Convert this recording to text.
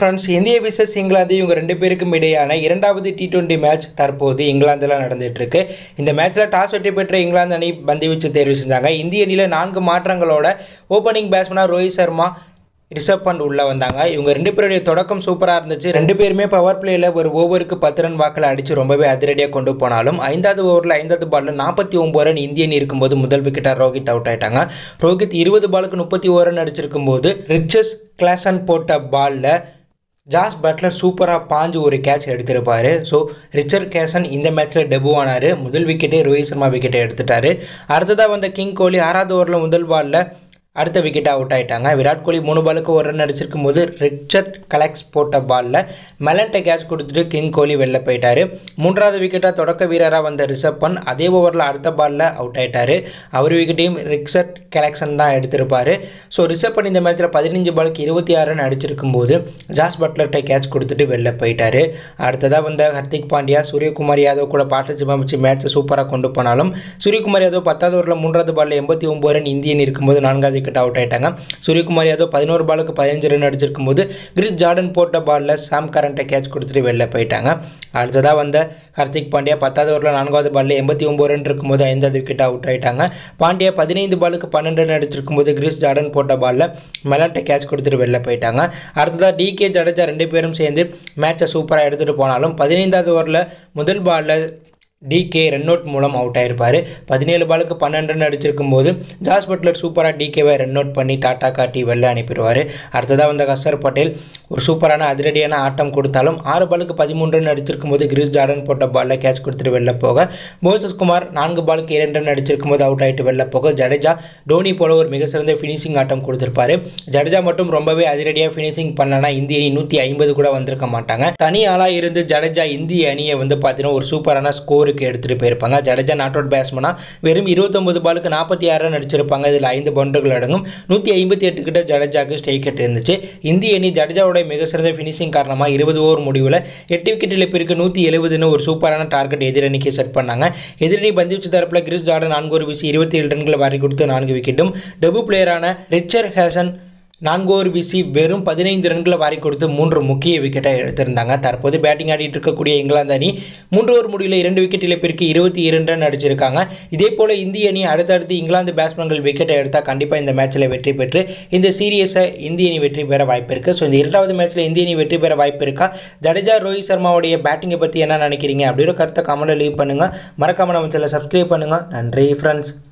friends இந்திய versus England இவங்க ரெண்டு பேருக்கும் இடையான இரண்டாவது டி டுவெண்ட்டி மேட்ச் தற்போது இங்கிலாந்தில் நடந்துட்டு இருக்கு இந்த மேட்ச்சில் டாஸ் வெற்றி பெற்ற இங்கிலாந்து அணி பந்து வீச்சு தேர்வு செஞ்சாங்க இந்திய அணியில் நான்கு மாற்றங்களோட ஓப்பனிங் பேட்ஸ்மனாக ரோஹித் சர்மா ரிஷப் பண்ட் உள்ளே வந்தாங்க இவங்க ரெண்டு பேருடைய தொடக்கம் சூப்பராக இருந்துச்சு ரெண்டு பேருமே பவர் பிளேயில் ஒரு ஓவருக்கு பத்து ரன் வாக்கில் அடித்து ரொம்பவே அதிரடியாக கொண்டு போனாலும் ஐந்தாவது ஓவரில் ஐந்தாவது பாலில் நாற்பத்தி ஒம்பது ரன் இந்திய அணி இருக்கும்போது முதல் விக்கெட்டாக ரோஹித் அவுட் ஆயிட்டாங்க ரோஹித் இருபது பாலுக்கு முப்பத்தி ஓரு ரன் அடிச்சிருக்கும் போது ரிச்சஸ் கிளாசன் போட்ட பாலில் ஜாஸ் பட்லர் சூப்பராக பாஞ்சு ஒரு கேட்ச் எடுத்திருப்பாரு ஸோ ரிச்சர்ட் கேசன் இந்த மேட்ச்சில் டெபு ஆனார் முதல் விக்கெட்டே ரோஹித் சர்மா விக்கெட்டை எடுத்துட்டாரு அடுத்ததாக வந்த கிங் கோலி ஆறாவது ஓவரில் முதல் பாலில் அடுத்த விக்கெட்டை அவுட் ஆயிட்டாங்க விராட் கோலி மூணு பாலுக்கு ஒரு ரன் அடிச்சிருக்கும் போது ரிச்சர்ட் கலெக்ஸ் போட்ட பாலில் மெலன்ட்டை கேட்ச் கொடுத்துட்டு கிங் கோலி வெளில போயிட்டார் மூன்றாவது விக்கெட்டாக தொடக்க வீரராக வந்த ரிஷப் பண்ட் அதே ஓவரில் அடுத்த பாலில் அவுட் ஆயிட்டார் அவர் விக்கெட்டையும் ரிச்சர்ட் கலெக்ஷன் தான் எடுத்திருப்பார் ஸோ ரிஷப் பண்ட் இந்த மேட்ச்சில் பதினஞ்சு பாலுக்கு இருபத்தி ஆறு ரன் அடிச்சிருக்கும் போது ஜாஸ் பட்லர்கிட்ட கேட்ச் கொடுத்துட்டு வெளில போயிட்டார் அடுத்ததாக வந்த ஹர்திக் பாண்டியா சூரியகுமார் யாதவ் கூட பார்ட்னர்ஷிப் அமைச்சு மேட்ச்சை சூப்பராக கொண்டு போனாலும் சூரியகுமார் யாதவ் பத்தாவது ஓவரில் மூன்றாவது பாலில் எண்பத்தி ஒம்பது ரன் இந்தியன் இருக்கும்போது நான்காவது விக்கெட் அவுட் ஆயிட்டாங்க சூரியகுமார் யாதவ் பதினோரு பாலுக்கு பதினஞ்சு ரன் அடிச்சிருக்கும் போது கிரிஸ் ஜார்டன் போட்ட பாலில் சாம் கரண்ட்டை கேட்ச் கொடுத்துட்டு வெளில போயிட்டாங்க அடுத்ததாக வந்த ஹர்திக் பாண்டியா பத்தாவது ஓவரில் நான்காவது பாலில் எண்பத்தி ஒம்பது ரன் இருக்கும்போது ஐந்தாவது விக்கெட் அவுட் ஆயிட்டாங்க பாண்டியா பதினைந்து பாலுக்கு பன்னெண்டு ரன் அடிச்சிருக்கும் போது கிரிஸ் ஜார்டன் போட்ட பாலில் மெலன்ட்டை கேட்ச் கொடுத்துட்டு வெளில போயிட்டாங்க அடுத்ததாக டிகே ஜடேஜா ரெண்டு பேரும் சேர்ந்து மேட்சை சூப்பராக எடுத்துகிட்டு போனாலும் பதினைந்தாவது ஓவரில் முதல் பாலில் டிகே ரன் அவுட் மூலம் அவுட் ஆயிருப்பார் பதினேழு பாலுக்கு பன்னெண்டு ரன் அடிச்சிருக்கும் போது ஜாஸ் பட்லர் சூப்பராக டிகேவை ரன் அவுட் பண்ணி டாட்டா காட்டி வெளில அனுப்பிடுவார் அடுத்ததாக வந்த ஹசர் பட்டேல் ஒரு சூப்பரான அதிரடியான ஆட்டம் கொடுத்தாலும் ஆறு பாலுக்கு பதிமூன்று ரன் அடிச்சிருக்கும் போது கிரிஸ் ஜார்டன் போட்ட பாலில் கேட்ச் கொடுத்துட்டு வெளில போக மோசஸ் குமார் நான்கு பாலுக்கு இரண்டு ரன் அடிச்சிருக்கும் போது அவுட் ஆகிட்டு வெளில போக ஜடேஜா டோனி போல ஒரு மிக சிறந்த ஃபினிஷிங் ஆட்டம் கொடுத்திருப்பாரு ஜடேஜா மட்டும் ரொம்பவே அதிரடியாக ஃபினிஷிங் பண்ணனா இந்திய அணி நூற்றி ஐம்பது கூட வந்திருக்க மாட்டாங்க தனி ஆளாக இருந்து ஜடேஜா இந்திய அணியை வந்து பார்த்தீங்கன்னா ஒரு சூப்பரான ஸ்கோருக்கு எடுத்துகிட்டு போயிருப்பாங்க ஜடேஜா நாட் அவுட் பேட்ஸ்மனாக வெறும் இருபத்தொம்பது பாலுக்கு நாற்பத்தி ஆறு ரன் அடிச்சிருப்பாங்க இதில் ஐந்து பவுண்டர்கள் அடங்கும் நூற்றி ஐம்பத்தி எட்டு கிட்ட ஜடேஜாக்கு ஸ்ட்ரைக் இருந்துச்சு இந்திய அணி ஜடேஜாவோட மிக சிறந்த ஃபினிஷிங் காரணமாக இருபது ஓவர் முடிவில் எட்டு விக்கெட் இழப்பிற்கு நூற்றி எழுபதுன்னு ஒரு சூப்பரான டார்கெட் எதிரணிக்கு செட் பண்ணாங்க எதிரணி பந்துவீச்சு தரப்பில் கிறிஸ் ஜார்டன் நான்கு ஒரு வீசி இருபத்தி ஏழு ரன்களை வாரி கொடுத்து நான்கு விக்கெட்டும் டெபு பிளேயரான ரிச்சர்ட் ஹேசன் நான்கு ஓவர் வீசி வெறும் பதினைந்து ரன்களை வாரி கொடுத்து மூன்று முக்கிய விக்கெட்டை எடுத்திருந்தாங்க தற்போது பேட்டிங் ஆடிட்டு இருக்கக்கூடிய இங்கிலாந்து அணி மூன்று ஓவர் முடிவில் இரண்டு விக்கெட் இழப்பிற்கு இருபத்தி இரண்டு ரன் அடிச்சிருக்காங்க இதே போல் இந்திய அணி அடுத்தடுத்து இங்கிலாந்து பேட்ஸ்மேன்கள் விக்கெட்டை எடுத்தால் கண்டிப்பாக இந்த மேட்ச்சில் வெற்றி பெற்று இந்த சீரியஸை இந்திய அணி வெற்றி பெற வாய்ப்பு இருக்குது ஸோ இந்த இரண்டாவது மேட்ச்சில் இந்திய அணி வெற்றி பெற வாய்ப்பு இருக்கா ஜடேஜா ரோஹித் சர்மாவுடைய பேட்டிங்கை பற்றி என்ன நினைக்கிறீங்க அப்படிங்கிற கருத்தை கமெண்ட்டில் லீவ் பண்ணுங்கள் மறக்காமல் நம்ம சேனலை சப்ஸ்கிரைப் பண்ணுங்கள் நன்றி ஃப்ரெண்ட்ஸ்